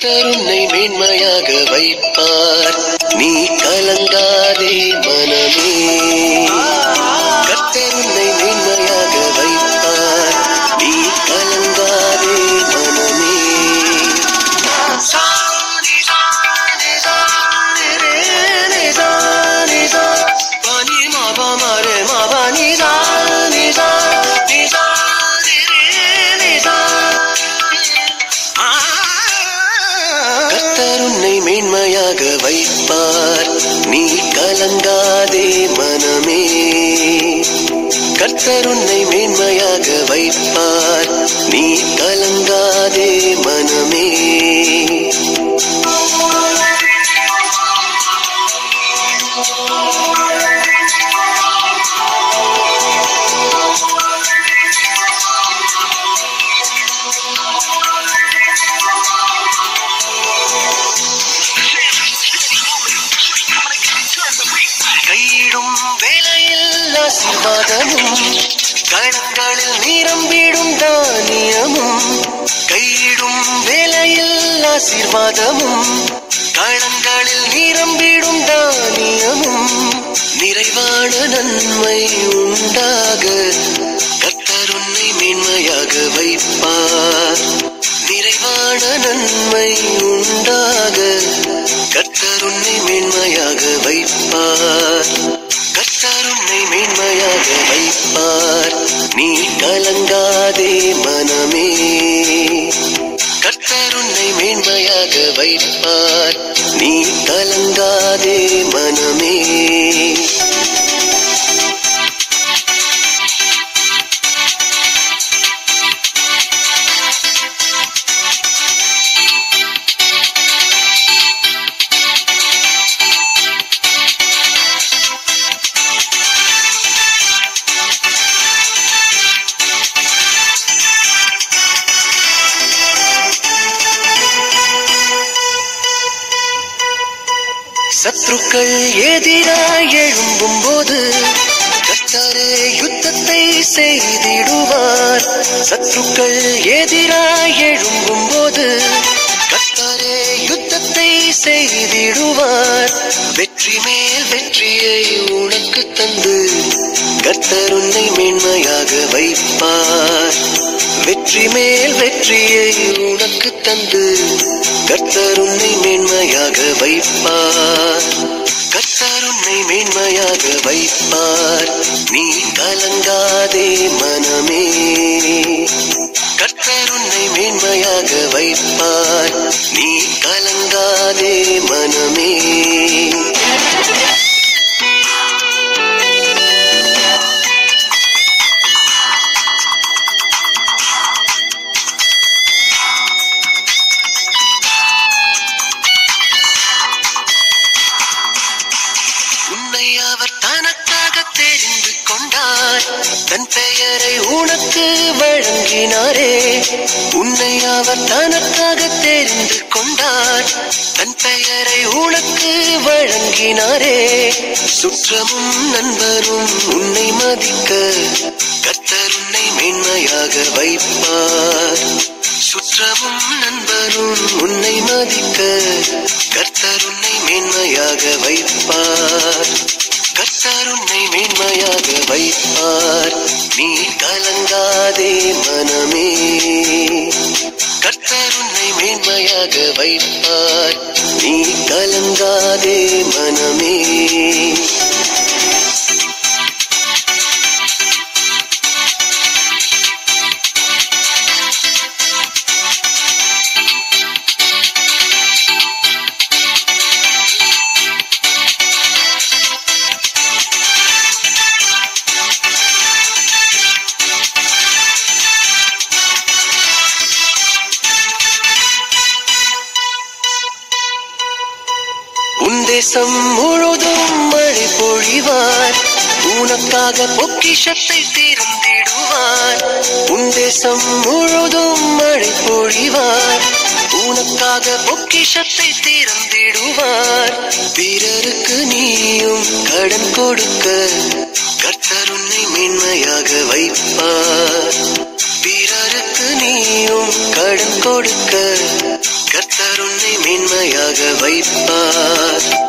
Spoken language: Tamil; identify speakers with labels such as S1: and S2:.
S1: கர்த்தர் உன்னை மேன்மையாக வைப்பார் நீ கலங்காதே மனமே கர்த்தர் உன்னை மேன்மையாக வைப்பார் நீ கலங்காதே மனமே சாணி சாணி சாணி ரே நி சாணி சா பனி மா பா மா ரே மா பா நி சா நி சா நி சா நி ரே நி சா கர்த்தர் உன்னை மேன்மையாக வைப்பார் நீ கலங்காதே மனமே கர்த்தர் உன்னை மேன்மையாக வைப்பார் நீ கலங்காதே மனமே கையிடும் வேலையில் ஆசீர்வாதமும் கணங்களில் நிரம்பிடும் தானியமும் கையிடும் வேலையில் ஆசீர்வாதமும் களங்களில் நிரம்பிடும் தானியமும் நிறைவான நன்மை உண்டாக கர்த்தர் உன்னை மேன்மையாக வைப்பார் நிறைவான நன்மை உண்டாக கர்த்தர் உன்னை மேன்மையாக வைப்பார் கர்த்தர் உன்னை மேன்மையாக வைப்பார் நீ கலங்காதே மனமே கர்த்தர் உன்னை மேன்மையாக வைப்பார் நீ கலங்காதே மனமே சத்ருக்கள் எதிராய் எழும்பும் போது கர்த்தரே யுத்தத்தை செய்திடுவார் சத்ருக்கள் எதிராய் எழும்பும் போது கர்த்தரே யுத்தத்தை செய்திடுவார் வெற்றி மேல் வெற்றியை உனக்கு தந்து கர்த்தர் உன்னை மேன்மையாக வைப்பார் வெற்றி மேல் வெற்றியை உனக்கு தந்து கர்த்தர் உன்னை மேன்மையாக வைப்பார் கர்த்தர் உன்னை மேன்மையாக வைப்பார் நீ கலங்காதே மனமே கர்த்தர் உன்னை மேன்மையாக வைப்பார் நீ கலங்காதே மனமே உன்னை அவர் தனக்காக தெரிந்து கொண்டார் தன் பெயரை உனக்கு வழங்கினாரே உன்னை அவர் தனக்காக தெரிந்து கொண்டார் தன் பெயரை உனக்கு வழங்கினாரே சுற்றமும் நண்பரும் உன்னை மதிக்க கர்த்தர் உன்னை மேன்மையாக வைப்பார் சுற்றமும் நண்பரும் உன்னை மதிக்க கர்த்தர் உன்னை மேன்மையாக வைப்பார் கர்த்தர் உன்னை மேன்மையாக வைப்பார் நீ கலங்காதே மனமே கர்த்தர் உன்னை மேன்மையாக வைப்பார் நீ கலங்காதே மனமே உன் தேசம் முழுதும் மழை பொழிவார் உனக்காக பொக்கிஷத்தை திறந்திடுவார் உன் தேசம் முழுதும் மழை பொழிவார் உனக்காக பொக்கிஷத்தை திறந்திடுவார் பிறருக்கு நீயும் கடன் கொடுக்க கர்த்தர் உன்னை மேன்மையாக வைப்பார் பிறருக்கு நீயும் கடன் கொடுக்க கர்த்தர் உன்னை வைப்பார்